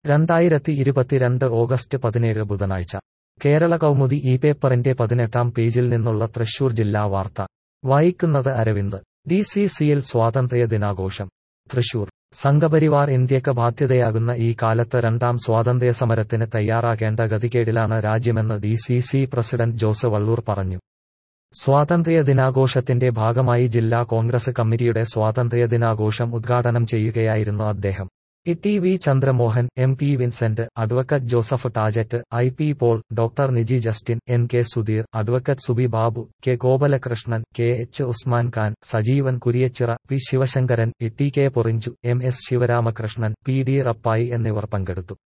രണ്ടായിരത്തി ഇരുപത്തിരണ്ട് ഓഗസ്റ്റ് പതിനേഴ് ബുധനാഴ്ച കേരള കൗമുദി ഈ പേപ്പറിന്റെ പതിനെട്ടാം പേജിൽ നിന്നുള്ള തൃശൂർ ജില്ലാ വാർത്ത വായിക്കുന്നത് അരവിന്ദ് ഡി സി സിയിൽ സ്വാതന്ത്ര്യ ദിനാഘോഷം തൃശൂർ സംഘപരിവാർ ഇന്ത്യക്ക് ബാധ്യതയാകുന്ന ഈ കാലത്ത് രണ്ടാം സ്വാതന്ത്ര്യ സമരത്തിന് തയ്യാറാകേണ്ട ഗതികേടിലാണ് രാജ്യമെന്ന് D C C president Jose Vallur പറഞ്ഞു സ്വാതന്ത്ര്യ ദിനാഘോഷത്തിന്റെ ഭാഗമായി ജില്ലാ കോൺഗ്രസ് കമ്മിറ്റിയുടെ സ്വാതന്ത്ര്യ ദിനാഘോഷം ഉദ്ഘാടനം ചെയ്യുകയായിരുന്നു അദ്ദേഹം E T V Chandramohan M P Vincent advocate Joseph Tajet I P Paul doctor Niji Justin N K Sudheer advocate Subi Babu K Gopalakrishnan K H Usman Khan Sajeevan Kuriachira P Sivasankaran E T K Porinju M S Sivaramakrishnan P D Rappai എന്നിവർ പങ്കെടുത്തു